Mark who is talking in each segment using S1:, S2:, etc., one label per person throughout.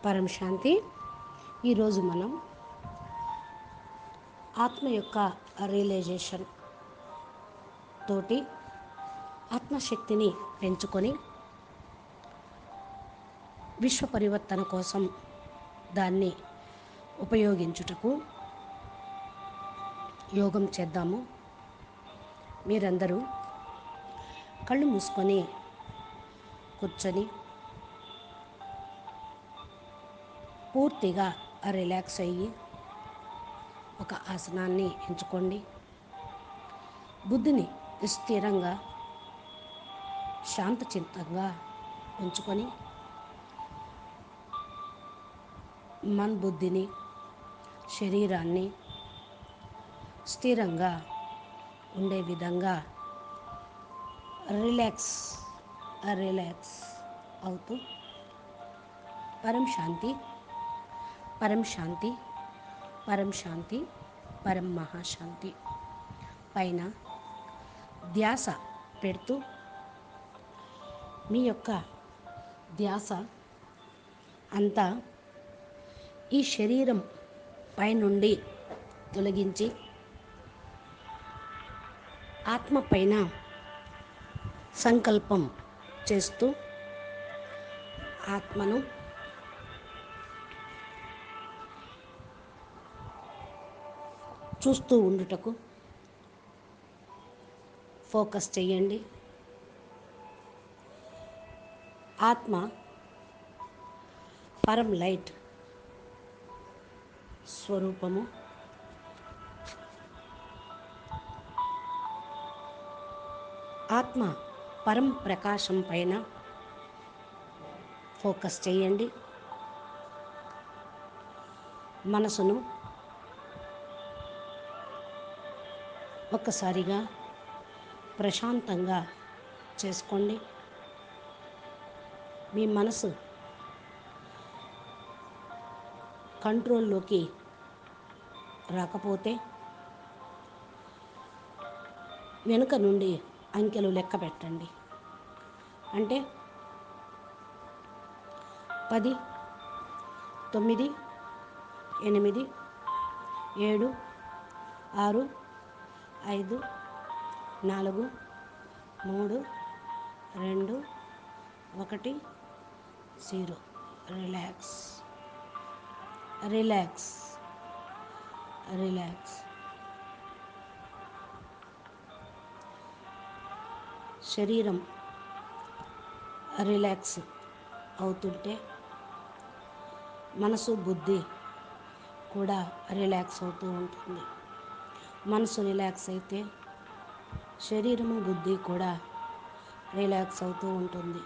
S1: పరం శాంతి ఈరోజు మనం ఆత్మ యొక్క రియలైజేషన్ తోటి ఆత్మశక్తిని పెంచుకొని విశ్వ పరివర్తన కోసం దాన్ని ఉపయోగించుటకు యోగం చేద్దాము మీరందరూ కళ్ళు మూసుకొని కూర్చొని పూర్తిగా రిలాక్స్ అయ్యి ఒక ఆసనాన్ని ఎంచుకోండి బుద్ధిని స్థిరంగా శాంతచిత్తంగా ఉంచుకొని మన బుద్ధిని శరీరాన్ని స్థిరంగా ఉండే విధంగా రిలాక్స్ రిలాక్స్ అవుతూ పరం శాంతి పరం శాంతి పరం శాంతి పరం మహాశాంతి పైన ధ్యాస పెడుతూ మీ యొక్క ధ్యాస అంతా ఈ శరీరం పైనుండి తొలగించి ఆత్మ పైన సంకల్పం చేస్తూ ఆత్మను చూస్తూ ఉండుటకు ఫోకస్ చేయండి ఆత్మ పరం లైట్ స్వరూపము ఆత్మ పరం ప్రకాశం పైన ఫోకస్ చేయండి మనసును ఒక్కసారిగా ప్రశాంతంగా చేసుకోండి మీ మనసు కంట్రోల్లోకి రాకపోతే వెనుక నుండి అంకెలు లెక్క పెట్టండి అంటే పది తొమ్మిది ఎనిమిది ఏడు ఆరు ఐదు నాలుగు మూడు రెండు ఒకటి జీరో రిలాక్స్ రిలాక్స్ రిలాక్స్ శరీరం రిలాక్స్ అవుతుంటే మనసు బుద్ధి కూడా రిలాక్స్ అవుతూ ఉంటుంది మనసు రిలాక్స్ అయితే శరీరము బుద్ధి కూడా రిలాక్స్ అవుతూ ఉంటుంది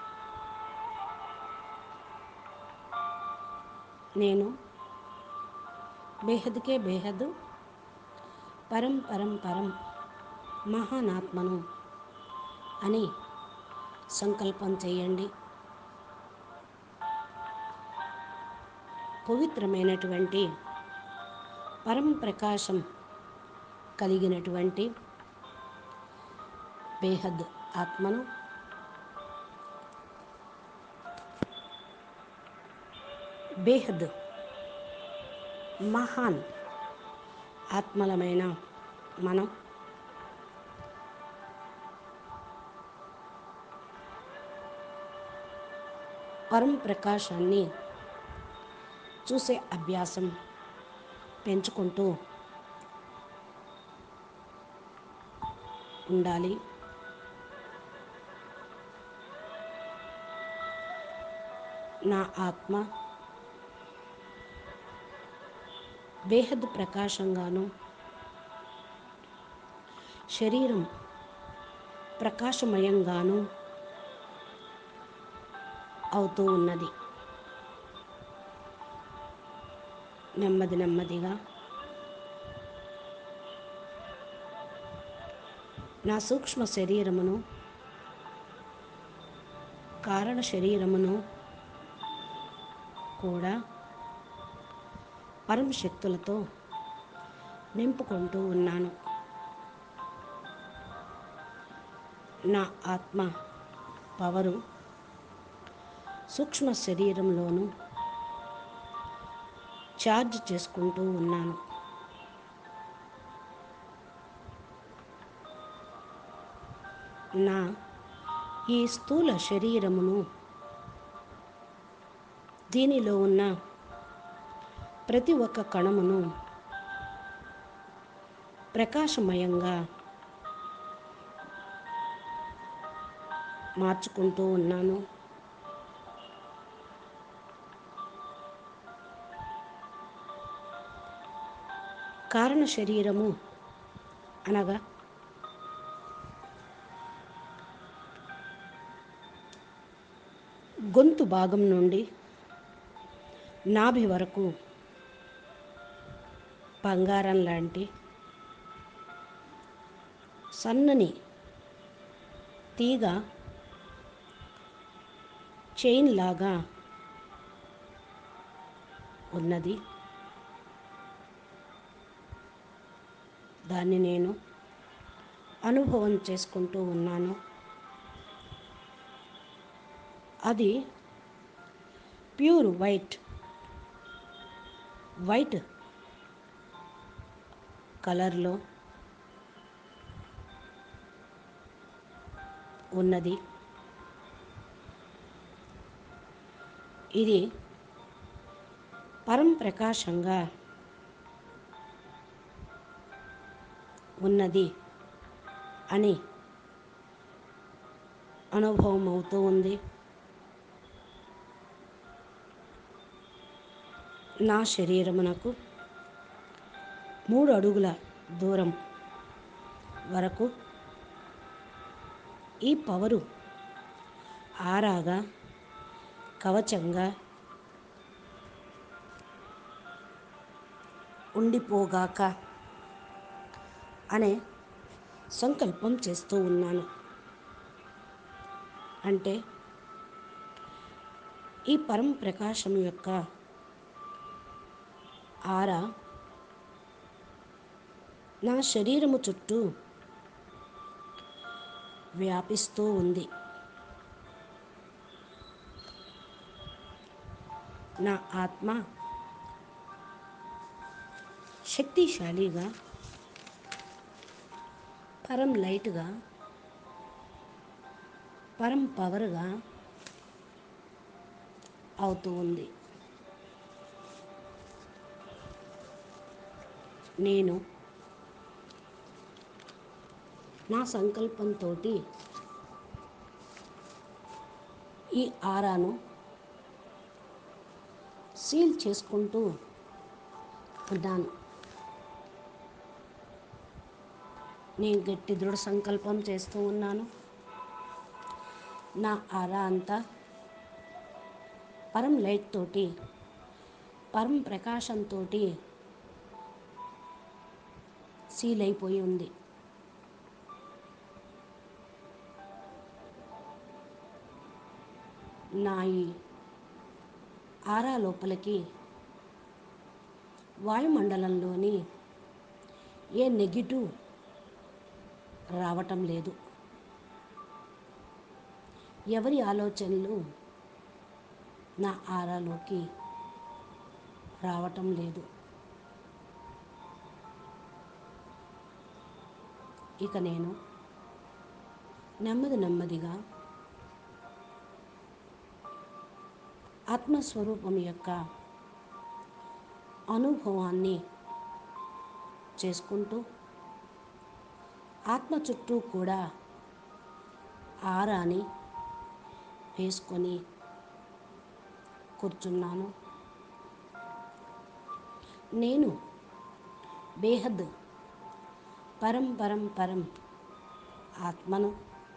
S1: నేను బేహద్కే బేహద్ పరం పరం పరం మహానాత్మను అని సంకల్పం చేయండి పవిత్రమైనటువంటి పరం ప్రకాశం కలిగినటువంటి బేహద్ ఆత్మను బేహద్ మహాన్ ఆత్మలమైన మనం పరం ప్రకాశాన్ని చూసే అభ్యాసం పెంచుకుంటూ ఉండాలి నా ఆత్మ బేహద్ ప్రకాశంగాను శరీరం ప్రకాశమయంగాను అవుతూ ఉన్నది నెమ్మది నెమ్మదిగా నా సూక్ష్మ శరీరమును కారణ శరీరమును కూడా పరం శక్తులతో నింపుకుంటూ ఉన్నాను నా ఆత్మ పవరు సూక్ష్మ శరీరంలోను ఛార్జ్ చేసుకుంటూ ఉన్నాను నా ఈ స్థూల శరీరమును దీనిలో ఉన్న ప్రతి ఒక్క కణమును ప్రకాశమయంగా మార్చుకుంటూ ఉన్నాను కారణ శరీరము అనగా గొంతు భాగం నుండి నాభి వరకు బంగారం లాంటి సన్నని తీగ చైన్ లాగా ఉన్నది దాన్ని నేను అనుభవం చేసుకుంటూ ఉన్నాను అది ప్యూర్ వైట్ వైట్ కలర్లో ఉన్నది ఇది పరం ప్రకాశంగా ఉన్నది అని అనుభవం అవుతూ ఉంది నా శరీరమునకు మూడు అడుగుల దూరం వరకు ఈ పవరు ఆరాగా కవచంగా ఉండిపోగాక అనే సంకల్పం చేస్తూ ఉన్నాను అంటే ఈ పరం ప్రకాశం యొక్క ఆర నా శరీరము చుట్టూ వ్యాపిస్తూ ఉంది నా ఆత్మ శక్తిశాలిగా పరం లైట్గా పరం పవర్గా అవుతూ ఉంది నేను నా సంకల్పంతో ఈ ఆరాను సీల్ చేసుకుంటూ ఉన్నాను నేను గట్టి దృఢ సంకల్పం చేస్తూ ఉన్నాను నా ఆరా అంతా పరం లైట్ తోటి పరం ప్రకాశంతో సీల్ అయిపోయి ఉంది నా ఈ ఆరా లోపలికి వాయుమండలంలోని ఏ నెగిటివ్ రావటం లేదు ఎవరి ఆలోచనలు నా ఆరాలోకి రావటం లేదు ఇక నేను నెమ్మది నెమ్మదిగా ఆత్మస్వరూపం యొక్క అనుభవాన్ని చేసుకుంటూ ఆత్మ చుట్టూ కూడా ఆరాని వేసుకొని కూర్చున్నాను నేను బేహద్ పరం పరం పరం ఆత్మను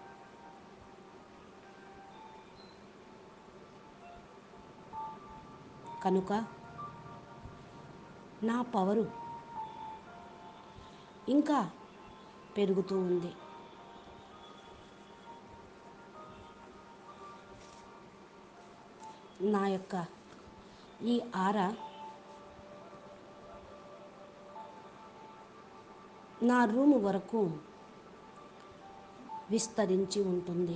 S1: కనుక నా పవరు ఇంకా పెరుగుతూ ఉంది నా యొక్క ఈ ఆర నా రూము వరకు విస్తరించి ఉంటుంది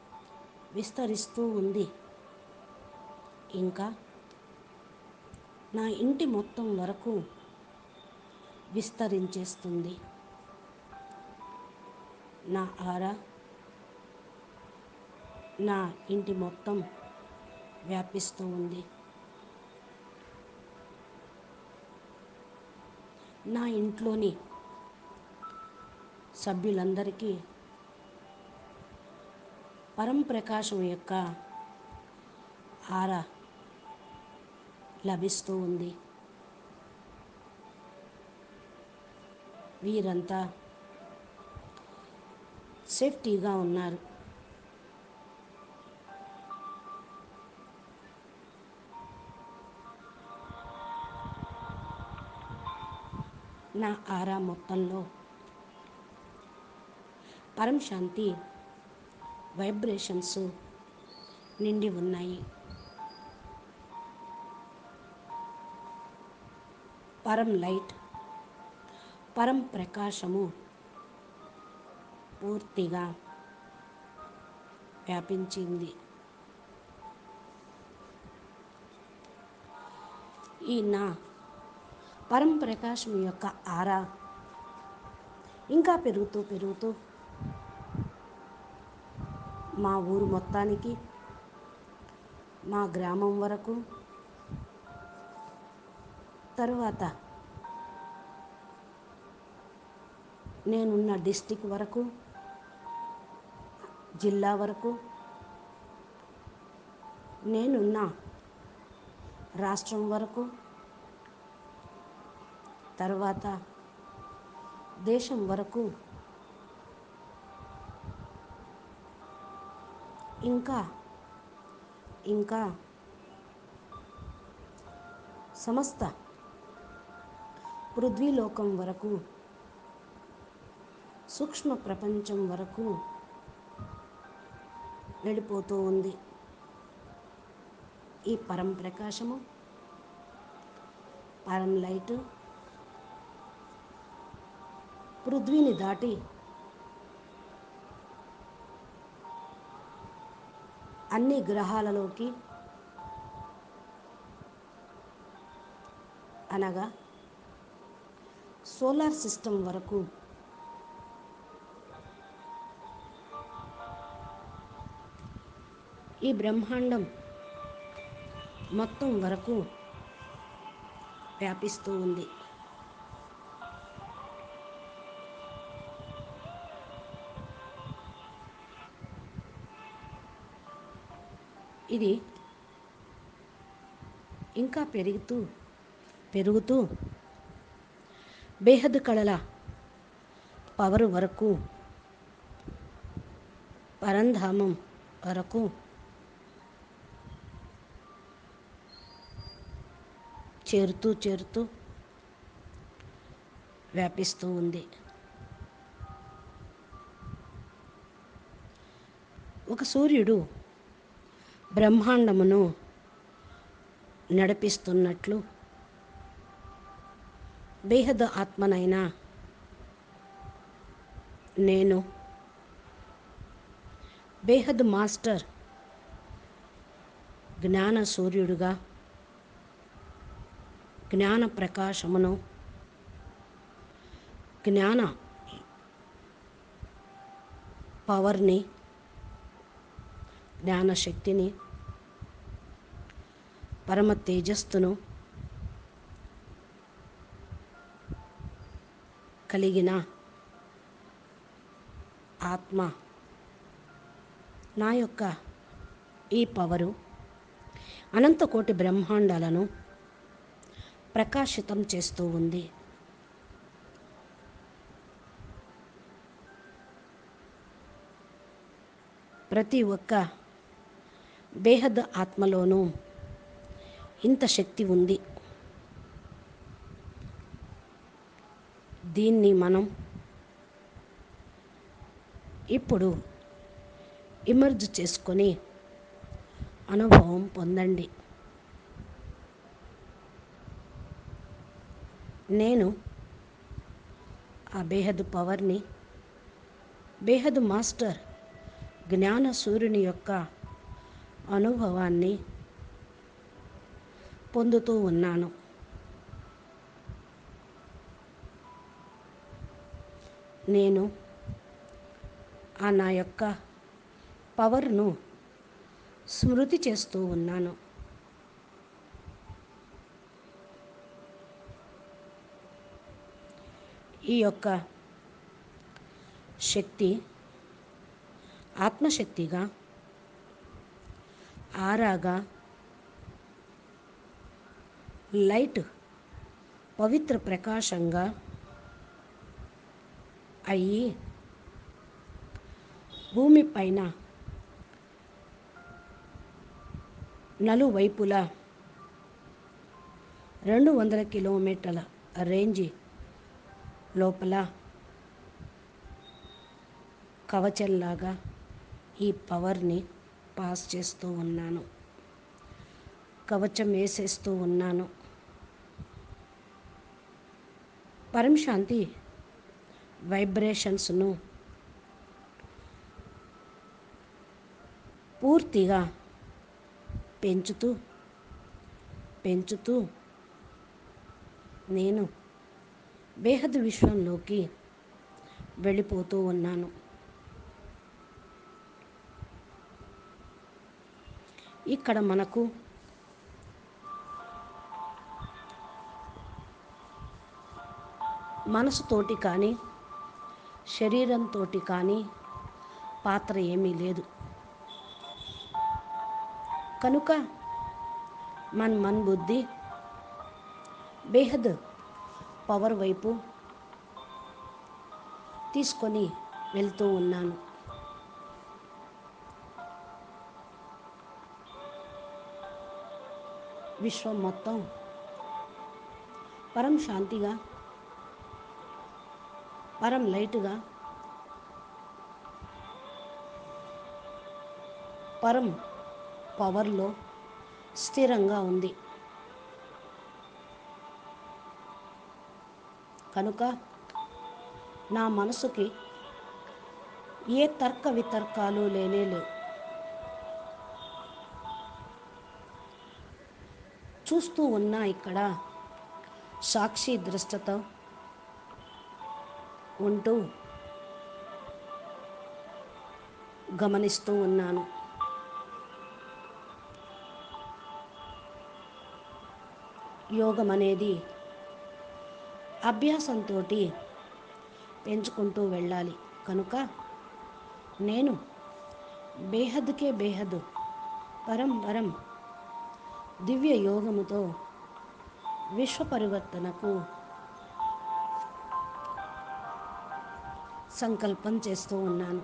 S1: విస్తరిస్తూ ఉంది ఇంకా నా ఇంటి మొత్తం వరకు విస్తరించేస్తుంది నా ఆరా నా ఇంటి మొత్తం వ్యాపిస్తూ ఉంది నా ఇంట్లోని సభ్యులందరికీ పరంప్రకాశం యొక్క ఆర లభిస్తూ ఉంది వీరంతా సేఫ్టీగా ఉన్నారు నా ఆరా మొత్తంలో పరం శాంతి వైబ్రేషన్స్ నిండి ఉన్నాయి పరం లైట్ పరం ప్రకాశము పూర్తిగా వ్యాపించింది ఈ నా పరం ప్రకాశం యొక్క ఆరా ఇంకా పెరుగుతూ పెరుగుతూ మా ఊరు మొత్తానికి మా గ్రామం వరకు తరువాత నేనున్న డిస్టిక్ వరకు జిల్లా వరకు నేనున్న రాష్ట్రం వరకు తర్వాత దేశం వరకు ఇంకా ఇంకా సమస్త పృథ్వీలోకం వరకు సూక్ష్మ ప్రపంచం వరకు వెళ్ళిపోతూ ఉంది ఈ పరం ప్రకాశము పరం లైట్ పృథ్వీని దాటి అన్ని గ్రహాలలోకి అనగా సోలార్ సిస్టమ్ వరకు ఈ బ్రహ్మాండం మొత్తం వరకు వ్యాపిస్తూ ఉంది ఇది ఇంకా పెరుగుతూ పెరుగుతూ బేహద్ కళల పవర్ వరకు పరంధామం వరకు చేరుతూ చేరుతూ వ్యాపిస్తూ ఉంది ఒక సూర్యుడు బ్రహ్మాండమును నడిపిస్తున్నట్లు బేహద ఆత్మనైనా నేను బేహద్ మాస్టర్ జ్ఞాన సూర్యుడుగా జ్ఞాన ప్రకాశమును జ్ఞాన పవర్ని జ్ఞానశక్తిని పరమ తేజస్సును కలిగిన ఆత్మ నా యొక్క ఈ పవరు అనంతకోటి బ్రహ్మాండాలను ప్రకాశితం చేస్తూ ఉంది ప్రతి ఒక్క బేహద్ ఆత్మలోనూ ఇంత శక్తి ఉంది దీన్ని మనం ఇప్పుడు ఇమర్జ్ చేసుకొని అనుభవం పొందండి నేను ఆ బేహద్ పవర్ని బేహద్ మాస్టర్ జ్ఞాన సూర్యుని యొక్క అనుభవాన్ని పొందుతూ ఉన్నాను నేను ఆ నా యొక్క పవర్ను స్మృతి చేస్తూ ఉన్నాను ఈ యొక్క శక్తి ఆత్మశక్తిగా ఆరాగా లైట్ పవిత్ర ప్రకాశంగా అయ్యి భూమిపైన నలువైపులా రెండు వందల కిలోమీటర్ల రేంజ్ లోపల కవచంలాగా ఈ పవర్ని పాస్ చేస్తూ ఉన్నాను కవచం వేసేస్తూ ఉన్నాను పరం శాంతి వైబ్రేషన్స్ను పూర్తిగా పెంచుతూ పెంచుతూ నేను బేహద్ విశ్వంలోకి వెళ్ళిపోతూ ఉన్నాను ఇక్కడ మనకు మనసుతోటి కానీ శరీరంతో కానీ పాత్ర ఏమీ లేదు కనుక మన్ మన్ బుద్ధి బేహద్ పవర్ వైపు తీసుకొని వెళ్తూ ఉన్నాను విశ్వం మొత్తం పరం శాంతిగా పరం లైట్గా పరం పవర్లో స్థిరంగా ఉంది కనుక నా మనసుకి ఏ తర్క వితర్కాలు లేనే లేవు చూస్తూ ఉన్నా ఇక్కడ సాక్షి దృష్టతో ఉంటూ గమనిస్తూ ఉన్నాను యోగం అనేది అభ్యాసంతో పెంచుకుంటూ వెళ్ళాలి కనుక నేను బేహద్కే బేహద్ పరం పరం దివ్య యోగముతో విశ్వ పరివర్తనకు సంకల్పం చేస్తూ ఉన్నాను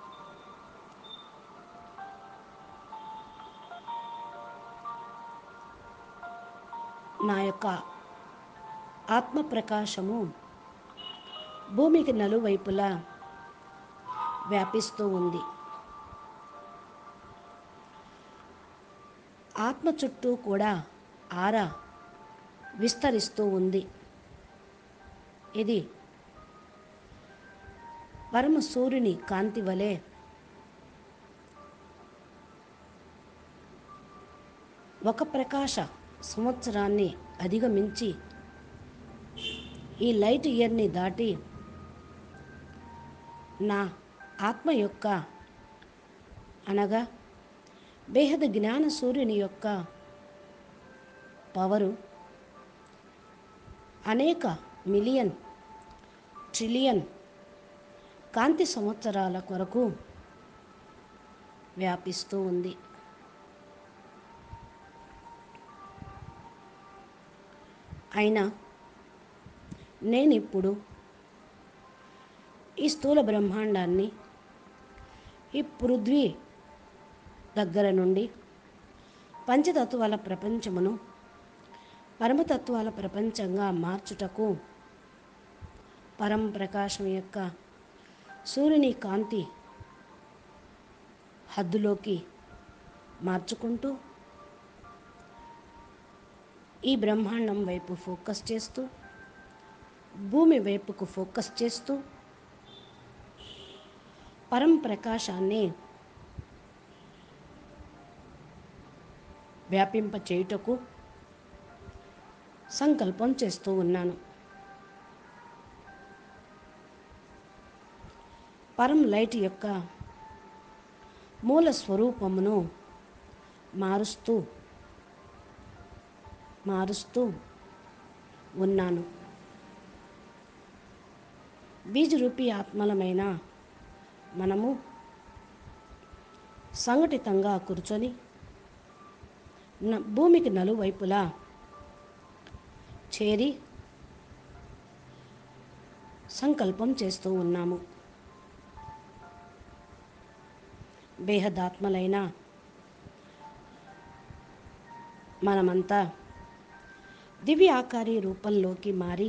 S1: నా యొక్క ఆత్మ ప్రకాశము భూమికి నలువైపులా వ్యాపిస్తూ ఉంది ఆత్మ చుట్టూ కూడా ఆరా విస్తరిస్తూ ఉంది ఇది పరమ సూర్యుని కాంతి వలె ఒక ప్రకాశ సంవత్సరాన్ని అధిగమించి ఈ లైట్ ఇయర్ని దాటి నా ఆత్మ యొక్క అనగా బేహద జ్ఞాన సూర్యుని యొక్క పవరు అనేక మిలియన్ ట్రిలియన్ కాంతి సంవత్సరాల కొరకు వ్యాపిస్తూ ఉంది అయినా నేను ఇప్పుడు ఈ స్థూల బ్రహ్మాండాన్ని ఈ పృథ్వీ దగ్గర నుండి పంచతత్వాల ప్రపంచమును పరమతత్వాల ప్రపంచంగా మార్చుటకు పరం ప్రకాశం యొక్క సూర్యుని కాంతి హద్దులోకి మార్చుకుంటూ ఈ బ్రహ్మాండం వైపు ఫోకస్ చేస్తూ భూమి వైపుకు ఫోకస్ చేస్తూ పరం ప్రకాశాన్ని వ్యాపింప చేయుటకు సంకల్పం చేస్తూ ఉన్నాను పరం లైట్ యొక్క మూల స్వరూపమును మారుస్తూ మారుస్తూ ఉన్నాను బీజరూపి ఆత్మలమైన మనము సంఘటితంగా కూర్చొని న- భూమికి నలువైపులా చేరి సంకల్పం చేస్తూ ఉన్నాము బేహదాత్మలైన మనమంతా దివ్య ఆకారి రూపంలోకి మారి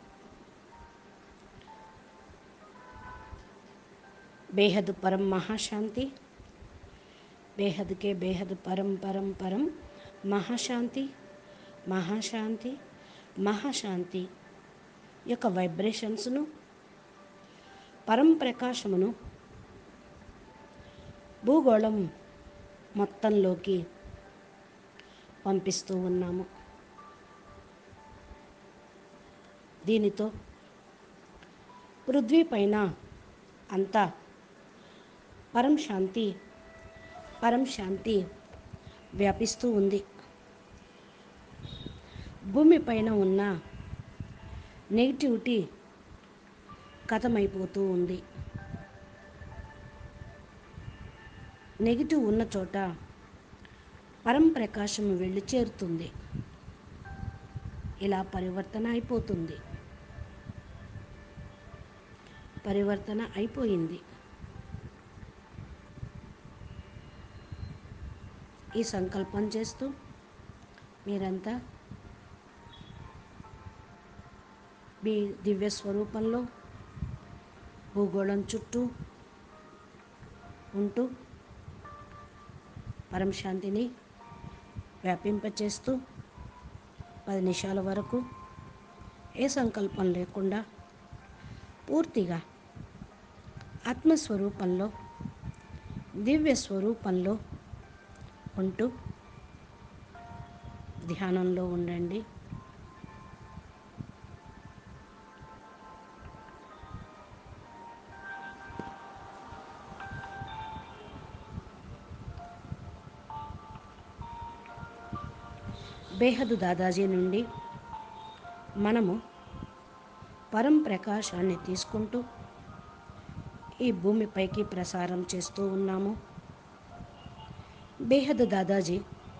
S1: బేహద్ పరం మహాశాంతి బేహద్కే బేహద్ పరం పరం పరం మహాశాంతి మహాశాంతి మహాశాంతి యొక్క వైబ్రేషన్స్ను పరం ప్రకాశమును భూగోళం మొత్తంలోకి పంపిస్తూ ఉన్నాము దీనితో పృథ్వీ పైన అంతా పరం శాంతి పరం శాంతి వ్యాపిస్తూ ఉంది భూమిపైన ఉన్న నెగిటివిటీ కథమైపోతూ ఉంది నెగిటివ్ ఉన్న చోట పరం ప్రకాశం వెళ్ళి చేరుతుంది ఇలా పరివర్తన అయిపోతుంది పరివర్తన అయిపోయింది ఈ సంకల్పం చేస్తూ మీరంతా మీ దివ్య స్వరూపంలో భూగోళం చుట్టూ ఉంటూ పరమశాంతిని వ్యాపింపచేస్తూ పది నిమిషాల వరకు ఏ సంకల్పం లేకుండా పూర్తిగా ఆత్మస్వరూపంలో దివ్య స్వరూపంలో ఉంటూ ధ్యానంలో ఉండండి బేహదు దాదాజీ నుండి మనము పరం ప్రకాశాన్ని తీసుకుంటూ ఈ భూమిపైకి ప్రసారం చేస్తూ ఉన్నాము బేహద్ దాదాజీ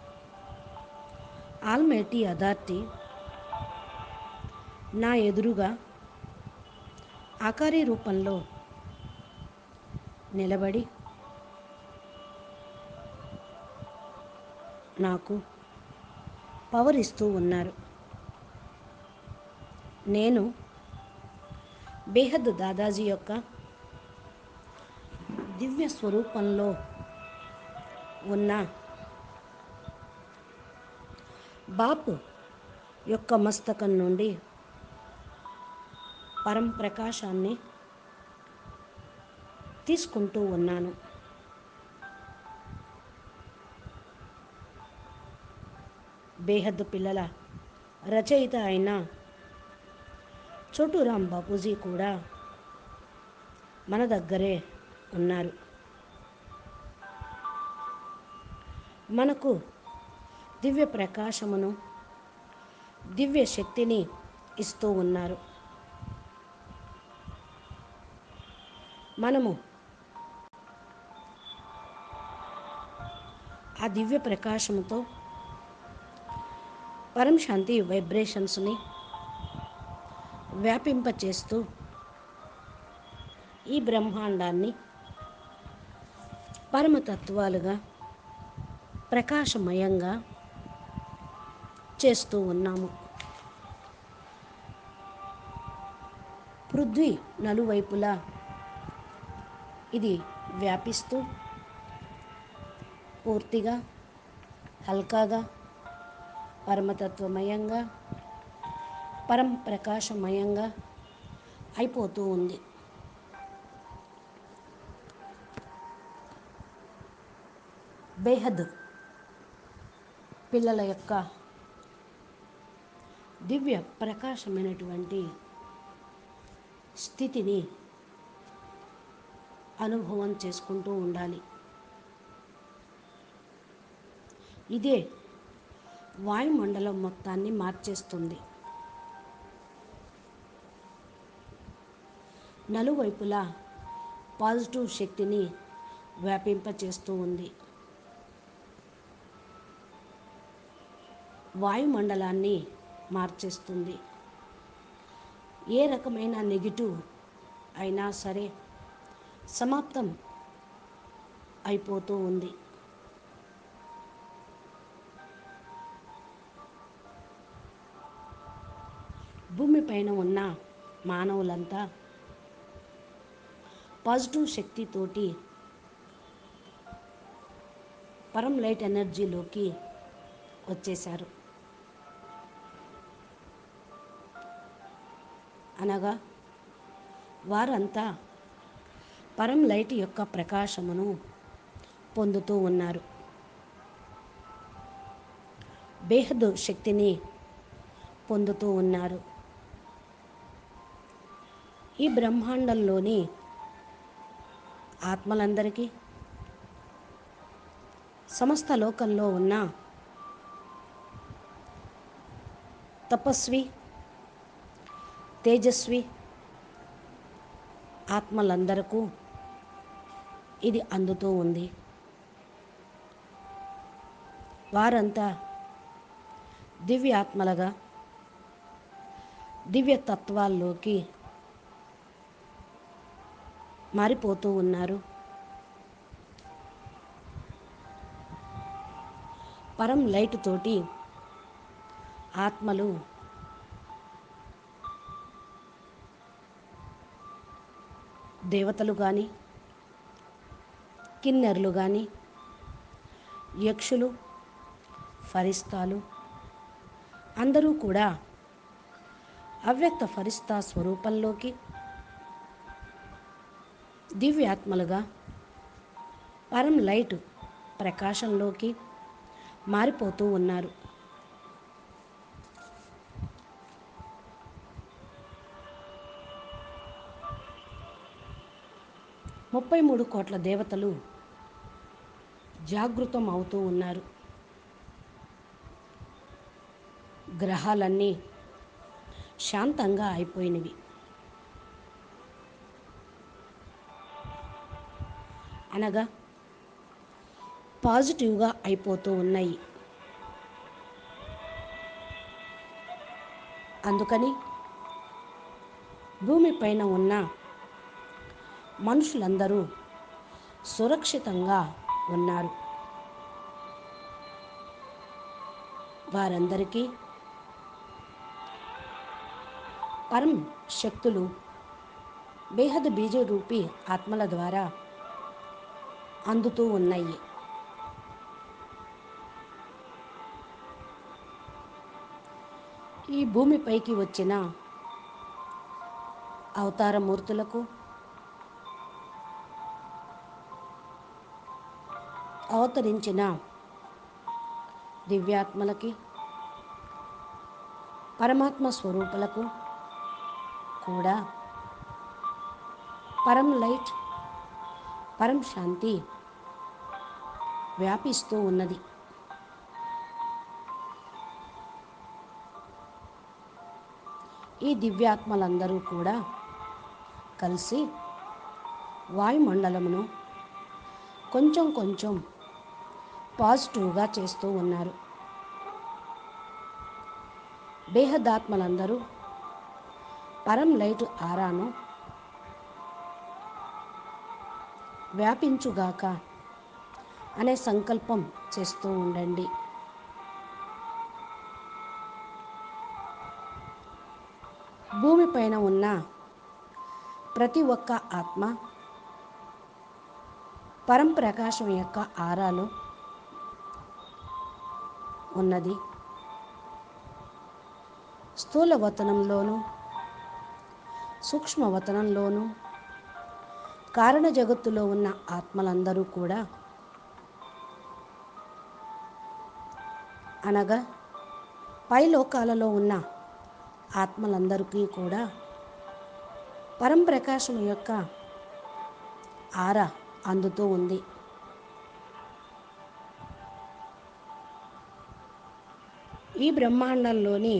S1: ఆల్మేటి అథారిటీ నా ఎదురుగా ఆకారి రూపంలో నిలబడి నాకు పవర్ ఇస్తూ ఉన్నారు నేను బేహద్ దాదాజీ యొక్క దివ్య స్వరూపంలో ఉన్న బాపు యొక్క మస్తకం నుండి పరం ప్రకాశాన్ని తీసుకుంటూ ఉన్నాను బేహద్ పిల్లల రచయిత అయిన చోటురాం బాపూజీ కూడా మన దగ్గరే ఉన్నారు మనకు దివ్య ప్రకాశమును దివ్య శక్తిని ఇస్తూ ఉన్నారు మనము ఆ దివ్య ప్రకాశముతో పరం శాంతి వైబ్రేషన్స్ని వ్యాపింపచేస్తూ ఈ బ్రహ్మాండాన్ని పరమతత్వాలుగా ప్రకాశమయంగా చేస్తూ ఉన్నాము పృథ్వీ నలువైపులా ఇది వ్యాపిస్తూ పూర్తిగా హల్కాగా పరమతత్వమయంగా పరం ప్రకాశమయంగా అయిపోతూ ఉంది బేహద్ పిల్లల యొక్క దివ్య ప్రకాశమైనటువంటి స్థితిని అనుభవం చేసుకుంటూ ఉండాలి ఇదే వాయుమండలం మొత్తాన్ని మార్చేస్తుంది నలువైపులా పాజిటివ్ శక్తిని వ్యాపింపచేస్తూ ఉంది వాయుమండలాన్ని మార్చేస్తుంది ఏ రకమైన నెగిటివ్ అయినా సరే సమాప్తం అయిపోతూ ఉంది భూమిపైన ఉన్న మానవులంతా పాజిటివ్ శక్తితోటి పరం లైట్ ఎనర్జీలోకి వచ్చేశారు అనగా వారంతా పరం లైట్ యొక్క ప్రకాశమును పొందుతూ ఉన్నారు బేహదు శక్తిని పొందుతూ ఉన్నారు ఈ బ్రహ్మాండంలోని ఆత్మలందరికీ సమస్త లోకంలో ఉన్న తపస్వి తేజస్వి ఆత్మలందరకు ఇది అందుతూ ఉంది వారంతా దివ్యాత్మలుగా దివ్య తత్వాల్లోకి మారిపోతూ ఉన్నారు పరం లైట్ తోటి ఆత్మలు దేవతలు కానీ కిన్నెర్లు కానీ యక్షులు ఫరిస్తాలు అందరూ కూడా అవ్యక్త ఫరిస్తా స్వరూపంలోకి దివ్యాత్మలుగా పరం లైట్ ప్రకాశంలోకి మారిపోతూ ఉన్నారు ముప్పై మూడు కోట్ల దేవతలు జాగృతం అవుతూ ఉన్నారు గ్రహాలన్నీ శాంతంగా అయిపోయినవి అనగా పాజిటివ్గా అయిపోతూ ఉన్నాయి అందుకని భూమిపైన ఉన్న మనుషులందరూ సురక్షితంగా ఉన్నారు వారందరికీ పరం శక్తులు బేహద్ బీజ రూపి ఆత్మల ద్వారా అందుతూ ఉన్నాయి ఈ భూమిపైకి వచ్చిన అవతారమూర్తులకు అవతరించిన దివ్యాత్మలకి పరమాత్మ స్వరూపులకు కూడా పరం లైట్ పరం శాంతి వ్యాపిస్తూ ఉన్నది ఈ దివ్యాత్మలందరూ కూడా కలిసి వాయుమండలమును కొంచెం కొంచెం పాజిటివ్గా చేస్తూ ఉన్నారు బేహదాత్మలందరూ పరం లైట్ ఆరాను వ్యాపించుగాక అనే సంకల్పం చేస్తూ ఉండండి భూమిపైన ఉన్న ప్రతి ఒక్క ఆత్మ పరం ప్రకాశం యొక్క ఆరాలు ఉన్నది స్థూల వతనంలోనూ సూక్ష్మ వతనంలోనూ కారణ జగత్తులో ఉన్న ఆత్మలందరూ కూడా అనగా పై లోకాలలో ఉన్న ఆత్మలందరికీ కూడా పరం ప్రకాశం యొక్క ఆర అందుతూ ఉంది ఈ బ్రహ్మాండంలోని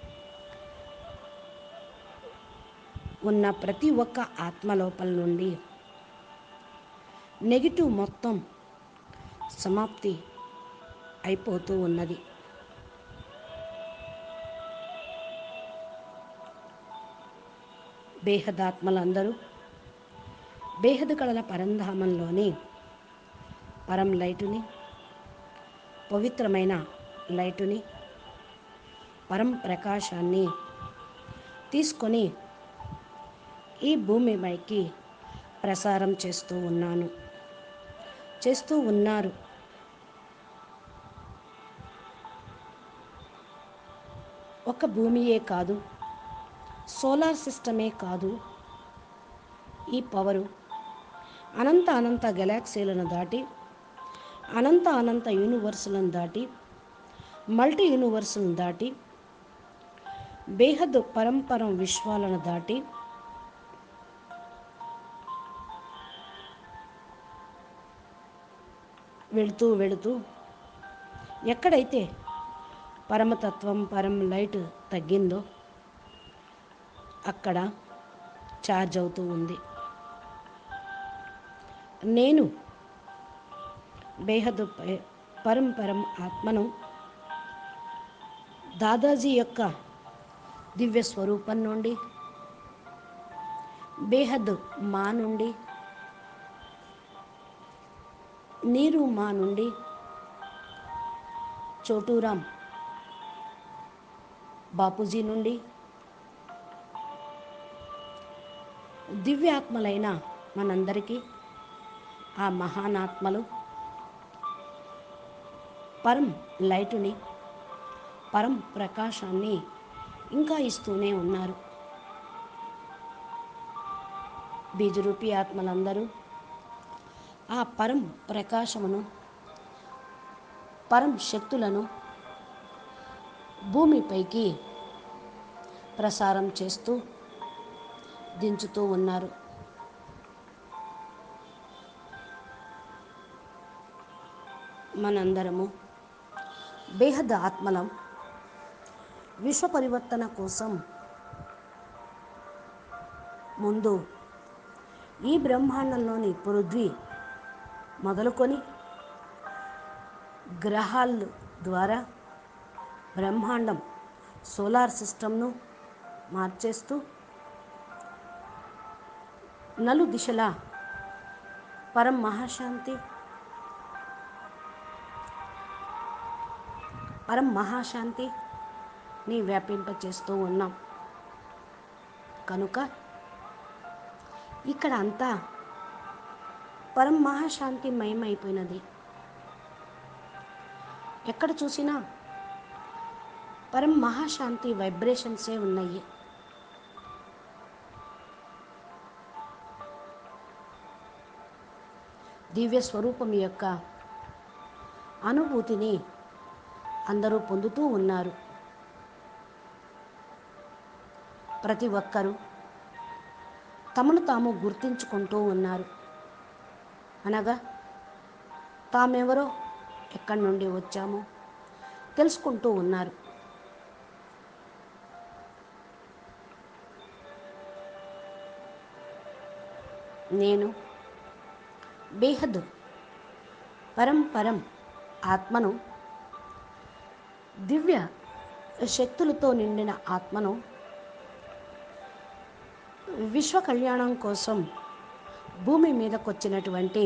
S1: ఉన్న ప్రతి ఒక్క ఆత్మ లోపల నుండి నెగిటివ్ మొత్తం సమాప్తి అయిపోతూ ఉన్నది బేహదాత్మలందరూ బేహద కళల పరంధామంలోని పరం లైటుని పవిత్రమైన లైటుని పరం ప్రకాశాన్ని తీసుకొని ఈ భూమిపైకి ప్రసారం చేస్తూ ఉన్నాను చేస్తూ ఉన్నారు ఒక భూమియే కాదు సోలార్ సిస్టమే కాదు ఈ పవరు అనంత అనంత గెలాక్సీలను దాటి అనంత అనంత యూనివర్సులను దాటి మల్టీ యూనివర్సులను దాటి బేహద్ పరంపరం విశ్వాలను దాటి వెళుతూ వెళుతూ ఎక్కడైతే పరమతత్వం పరం లైట్ తగ్గిందో అక్కడ ఛార్జ్ అవుతూ ఉంది నేను బేహద్ ప- పరం పరం ఆత్మను దాదాజీ యొక్క దివ్య స్వరూపం నుండి బేహద్ మా నుండి నీరు మా నుండి చోటూరాం బాపూజీ నుండి దివ్యాత్మలైన మనందరికీ ఆ మహానాత్మలు పరం లైటుని పరం ప్రకాశాన్ని ఇంకా ఇస్తూనే ఉన్నారు బీజరూపి ఆత్మలందరూ ఆ పరం ప్రకాశమును పరం శక్తులను భూమిపైకి ప్రసారం చేస్తూ దించుతూ ఉన్నారు మనందరము బేహద్ ఆత్మలం విశ్వ పరివర్తన కోసం ముందు ఈ బ్రహ్మాండంలోని పృథ్వీ మొదలుకొని గ్రహాల ద్వారా బ్రహ్మాండం సోలార్ సిస్టమ్ను మార్చేస్తూ నలు దిశలా పరం మహాశాంతి పరం మహాశాంతి ని వ్యాపింపచేస్తూ ఉన్నాం కనుక ఇక్కడ అంతా పరం మహాశాంతి మయమైపోయినది ఎక్కడ చూసినా పరం మహాశాంతి వైబ్రేషన్సే ఉన్నాయి దివ్య స్వరూపం యొక్క అనుభూతిని అందరూ పొందుతూ ఉన్నారు ప్రతి ఒక్కరూ తమను తాము గుర్తించుకుంటూ ఉన్నారు అనగా తామెవరో ఎక్కడి నుండి వచ్చామో తెలుసుకుంటూ ఉన్నారు నేను బేహద్ పరం పరం ఆత్మను దివ్య శక్తులతో నిండిన ఆత్మను విశ్వ కళ్యాణం కోసం భూమి మీదకు వచ్చినటువంటి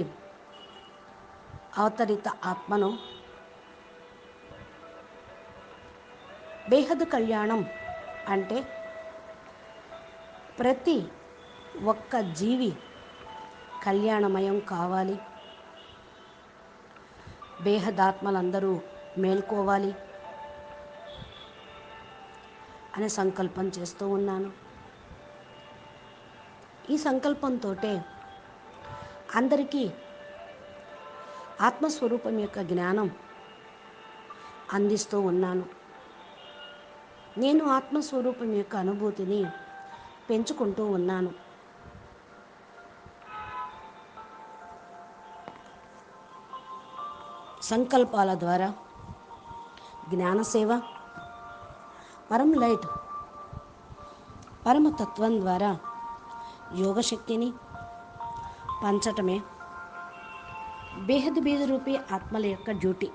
S1: అవతరిత ఆత్మను బేహద్ కళ్యాణం అంటే ప్రతి ఒక్క జీవి కళ్యాణమయం కావాలి బేహదాత్మలందరూ మేల్కోవాలి అనే సంకల్పం చేస్తూ ఉన్నాను ఈ సంకల్పంతో అందరికీ ఆత్మస్వరూపం యొక్క జ్ఞానం అందిస్తూ ఉన్నాను నేను ఆత్మస్వరూపం యొక్క అనుభూతిని పెంచుకుంటూ ఉన్నాను సంకల్పాల ద్వారా జ్ఞానసేవ పరం లైట్ పరమతత్వం ద్వారా యోగశక్తిని పంచటమే బేహద్ బీద రూపీ ఆత్మల యొక్క డ్యూటీ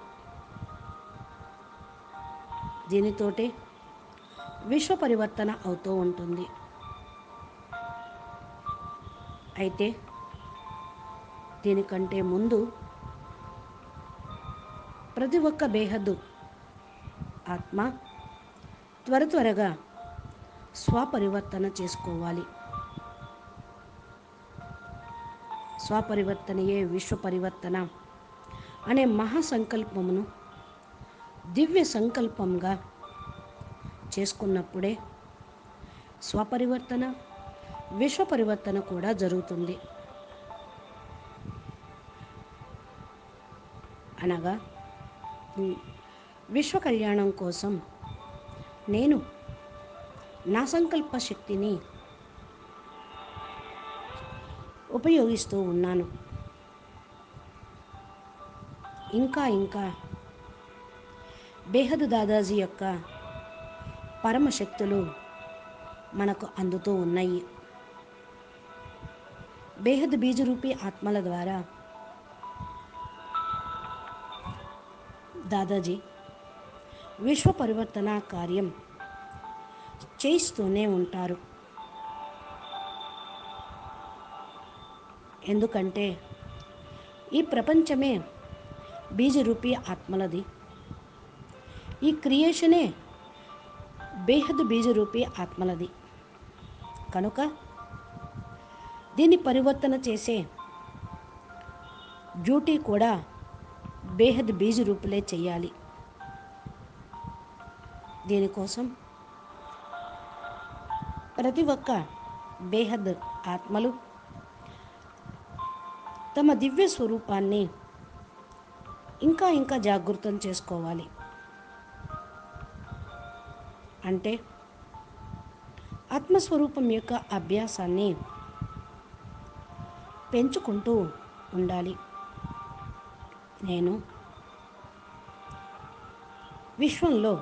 S1: దీనితోటే విశ్వ పరివర్తన అవుతూ ఉంటుంది అయితే దీనికంటే ముందు ప్రతి ఒక్క బేహద్దు ఆత్మ త్వర త్వరగా స్వపరివర్తన చేసుకోవాలి స్వపరివర్తనయే విశ్వ పరివర్తన అనే మహాసంకల్పమును దివ్య సంకల్పంగా చేసుకున్నప్పుడే స్వపరివర్తన విశ్వ పరివర్తన కూడా జరుగుతుంది అనగా ఉమ్, విశ్వ కళ్యాణం కోసం నేను నా సంకల్ప శక్తిని ఉపయోగిస్తూ ఉన్నాను ఇంకా ఇంకా బేహద్ దాదాజీ యొక్క పరమశక్తులు మనకు అందుతూ ఉన్నాయి బేహద్ బీజరూపీ ఆత్మల ద్వారా దాదాజీ విశ్వ పరివర్తన కార్యం చేయిస్తూనే ఉంటారు ఎందుకంటే ఈ ప్రపంచమే బీజరూపీ ఆత్మలది ఈ క్రియేషనే బేహద్ బీజరూపీ ఆత్మలది కనుక దీన్ని పరివర్తన చేసే డ్యూటీ కూడా బేహద్ బీజ రూపులే చేయాలి దీనికోసం ప్రతి ఒక్క బేహద్ ఆత్మలు తమ దివ్య స్వరూపాన్ని ఇంకా ఇంకా జాగృతం చేసుకోవాలి అంటే ఆత్మస్వరూపం యొక్క అభ్యాసాన్ని పెంచుకుంటూ ఉండాలి నేను విశ్వంలో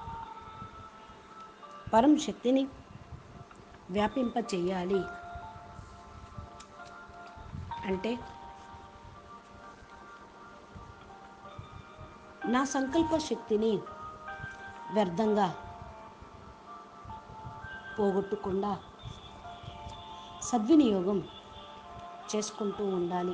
S1: పరం శక్తిని వ్యాపింప చెయ్యాలి అంటే నా సంకల్ప శక్తిని వ్యర్థంగా పోగొట్టకుండా సద్వినియోగం చేసుకుంటూ ఉండాలి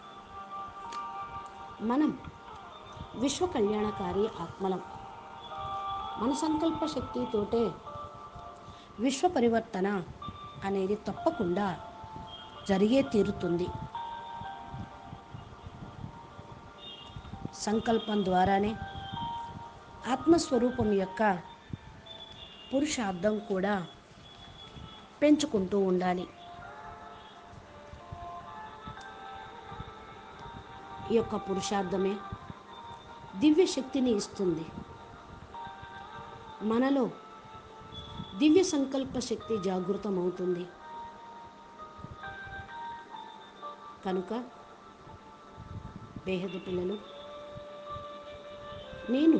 S1: మనం విశ్వ కళ్యాణకారి ఆత్మలం మన సంకల్ప శక్తితోటే విశ్వ పరివర్తన అనేది తప్పకుండా జరిగే తీరుతుంది సంకల్పం ద్వారానే ఆత్మస్వరూపం యొక్క పురుషార్థం కూడా పెంచుకుంటూ ఉండాలి ఈ యొక్క పురుషార్థమే దివ్య శక్తిని ఇస్తుంది మనలో దివ్య సంకల్ప శక్తి జాగృతమవుతుంది కనుక బేహద పిల్లలు నేను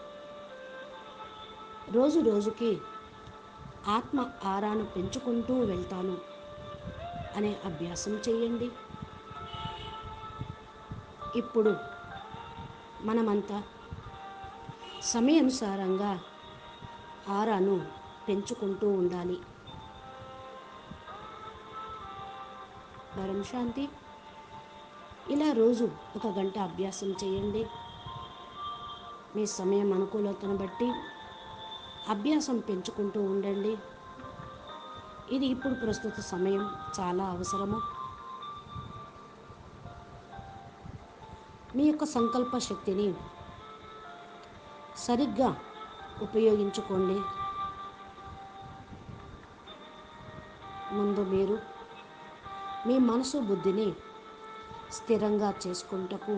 S1: రోజు రోజుకి ఆత్మ ఆరాను పెంచుకుంటూ వెళ్తాను అనే అభ్యాసం చేయండి ఇప్పుడు మనమంతా సమయానుసారంగా ఆరాను పెంచుకుంటూ ఉండాలి వరం శాంతి ఇలా రోజు ఒక గంట అభ్యాసం చేయండి మీ సమయం అనుకూలతను బట్టి అభ్యాసం పెంచుకుంటూ ఉండండి ఇది ఇప్పుడు ప్రస్తుత సమయం చాలా అవసరము మీ యొక్క సంకల్ప శక్తిని సరిగ్గా ఉపయోగించుకోండి ముందు మీరు మీ మనసు బుద్ధిని స్థిరంగా చేసుకుంటకు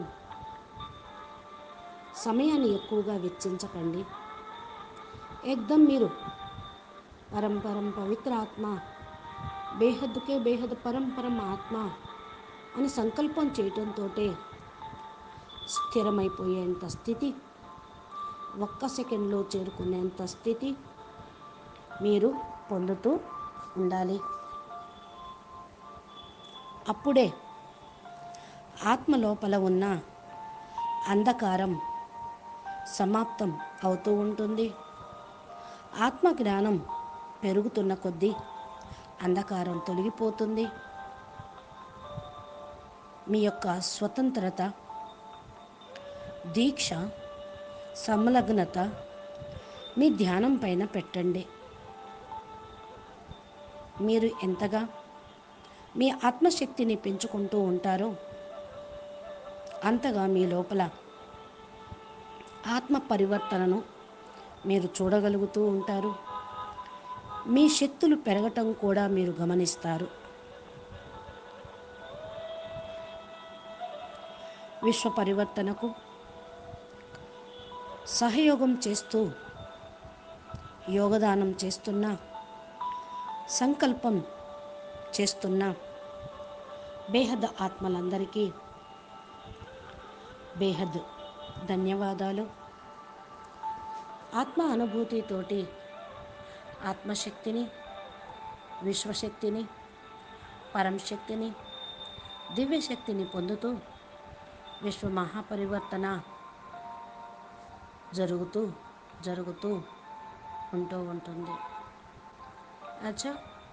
S1: సమయాన్ని ఎక్కువగా వెచ్చించకండి ఏకదం మీరు పరంపరం పవిత్ర ఆత్మ బేహద్దుకే బేహద్ పరంపరం ఆత్మ అని సంకల్పం చేయటంతో స్థిరమైపోయేంత స్థితి ఒక్క సెకండ్లో చేరుకునేంత స్థితి మీరు పొందుతూ ఉండాలి అప్పుడే ఆత్మ లోపల ఉన్న అంధకారం సమాప్తం అవుతూ ఉంటుంది ఆత్మ జ్ఞానం పెరుగుతున్న కొద్దీ అంధకారం తొలగిపోతుంది మీ యొక్క స్వతంత్రత దీక్ష సంలగ్నత మీ ధ్యానం పైన పెట్టండి మీరు ఎంతగా మీ ఆత్మశక్తిని పెంచుకుంటూ ఉంటారో అంతగా మీ లోపల ఆత్మ పరివర్తనను మీరు చూడగలుగుతూ ఉంటారు మీ శక్తులు పెరగటం కూడా మీరు గమనిస్తారు విశ్వ పరివర్తనకు సహయోగం చేస్తూ యోగదానం చేస్తున్న సంకల్పం చేస్తున్న బేహద్ ఆత్మలందరికీ బేహద్ ధన్యవాదాలు ఆత్మ అనుభూతితోటి ఆత్మశక్తిని విశ్వశక్తిని పరంశక్తిని దివ్యశక్తిని పొందుతూ విశ్వ మహాపరివర్తన జరుగుతూ జరుగుతూ ఉంటూ ఉంటుంది అచ్చా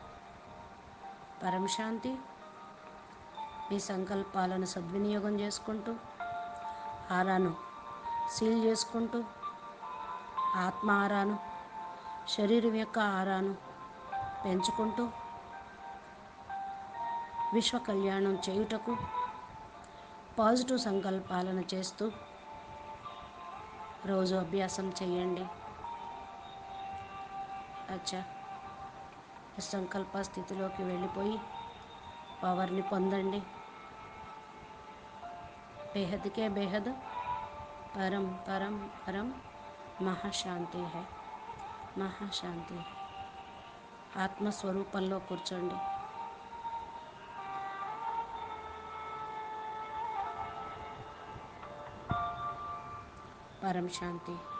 S1: పరం శాంతి మీ సంకల్పాలను సద్వినియోగం చేసుకుంటూ ఆరాను సీల్ చేసుకుంటూ ఆత్మ ఆరాను శరీరం యొక్క ఆరాను పెంచుకుంటూ విశ్వ కళ్యాణం చేయుటకు పాజిటివ్ సంకల్పాలను చేస్తూ రోజు అభ్యాసం చేయండి అచ్చా సంకల్ప స్థితిలోకి వెళ్ళిపోయి పవర్ని పొందండి బేహద్కే బేహద్ పరం పరం పరం మహాశాంతి హై మహాశాంతి ఆత్మస్వరూపంలో కూర్చోండి పరం శాంతి